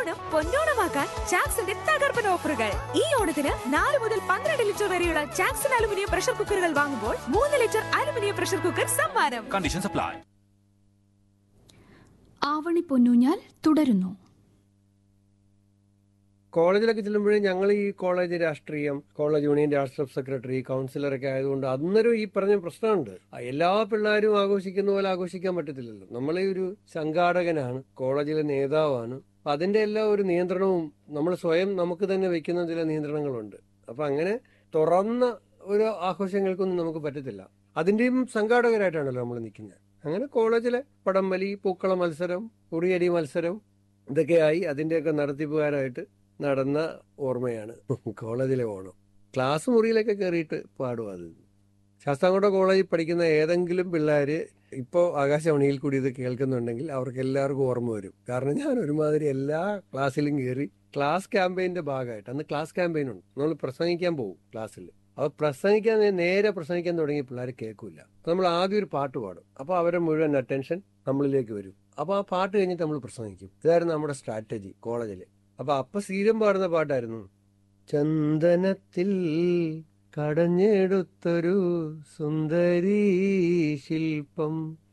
ഓണം പൊന്നോണമാക്കാൻ ചാക്സിന്റെ തകർപ്പൻ ഓഫറുകൾ ഈ ഓണത്തിന് നാല് മുതൽ പന്ത്രണ്ട് ലിറ്റർ വരെയുള്ള ചാക്സൺ അലുമിനിയം പ്രഷർ കുക്കറുകൾ വാങ്ങുമ്പോൾ മൂന്ന് ലിറ്റർ അലുമിനിയം പ്രഷർ കുക്കർ സമ്മാനം Conditions apply. ആവണി പൊന്നൂഞ്ഞാൽ തുടരുന്നു കോളേജിലൊക്കെ ചെല്ലുമ്പോഴേ ഞങ്ങൾ ഈ കോളേജ് രാഷ്ട്രീയം കോളേജ് യൂണിയൻ രാഷ്ട്ര സെക്രട്ടറി കൗൺസിലറൊക്കെ ആയതുകൊണ്ട് അന്നേരം ഈ പറഞ്ഞ പ്രശ്നമുണ്ട് ആ എല്ലാ പിള്ളേരും ആഘോഷിക്കുന്ന പോലെ ആഘോഷിക്കാൻ പറ്റത്തില്ലല്ലോ നമ്മളെ ഒരു സംഘാടകനാണ് കോളേജിലെ നേതാവാണ് അപ്പൊ അതിന്റെ എല്ലാ ഒരു നിയന്ത്രണവും നമ്മൾ സ്വയം നമുക്ക് തന്നെ വെക്കുന്ന ചില നിയന്ത്രണങ്ങളുണ്ട് അപ്പൊ അങ്ങനെ തുറന്ന ഒരു ആഘോഷങ്ങൾക്കൊന്നും നമുക്ക് പറ്റത്തില്ല അതിന്റെയും സംഘാടകരായിട്ടാണല്ലോ നമ്മൾ നിൽക്കുന്നത് അങ്ങനെ കോളേജിലെ പടംവലി പൂക്കള മത്സരം ഉറിയടി മത്സരം ഇതൊക്കെയായി അതിന്റെയൊക്കെ നടത്തിപ്പുകാരായിട്ട് നടന്ന ഓർമ്മയാണ് കോളേജിലെ ഓണം ക്ലാസ് മുറിയിലൊക്കെ കയറിയിട്ട് പാടും അത് ശാസ്താംകോട്ട കോളേജിൽ പഠിക്കുന്ന ഏതെങ്കിലും പിള്ളേർ ഇപ്പോൾ ആകാശവാണിയിൽ കൂടി ഇത് കേൾക്കുന്നുണ്ടെങ്കിൽ അവർക്ക് എല്ലാവർക്കും ഓർമ്മ വരും കാരണം ഞാൻ ഒരുമാതിരി എല്ലാ ക്ലാസ്സിലും കയറി ക്ലാസ് ക്യാമ്പയിന്റെ ഭാഗമായിട്ട് അന്ന് ക്ലാസ് ക്യാമ്പയിൻ ഉണ്ട് നമ്മൾ പ്രസംഗിക്കാൻ പോകും ക്ലാസ്സിൽ അപ്പോൾ പ്രസംഗിക്കാൻ നേ- നേരെ പ്രസംഗിക്കാൻ തുടങ്ങി പിള്ളേർ കേൾക്കില്ല അപ്പോൾ നമ്മൾ ആദ്യം ഒരു പാട്ട് പാടും അപ്പോൾ അവരുടെ മുഴുവൻ അറ്റൻഷൻ നമ്മളിലേക്ക് വരും അപ്പോൾ ആ പാട്ട് കഴിഞ്ഞിട്ട് നമ്മൾ പ്രസംഗിക്കും ഇതായിരുന്നു നമ്മുടെ സ്ട്രാറ്റജി കോളേജിൽ അപ്പൊ അപ്പൊ സ്ഥിരം പാടുന്ന പാട്ടായിരുന്നു ചന്ദനത്തിൽ കടഞ്ഞെടുത്തൊരു സുന്ദരീ ശില്പം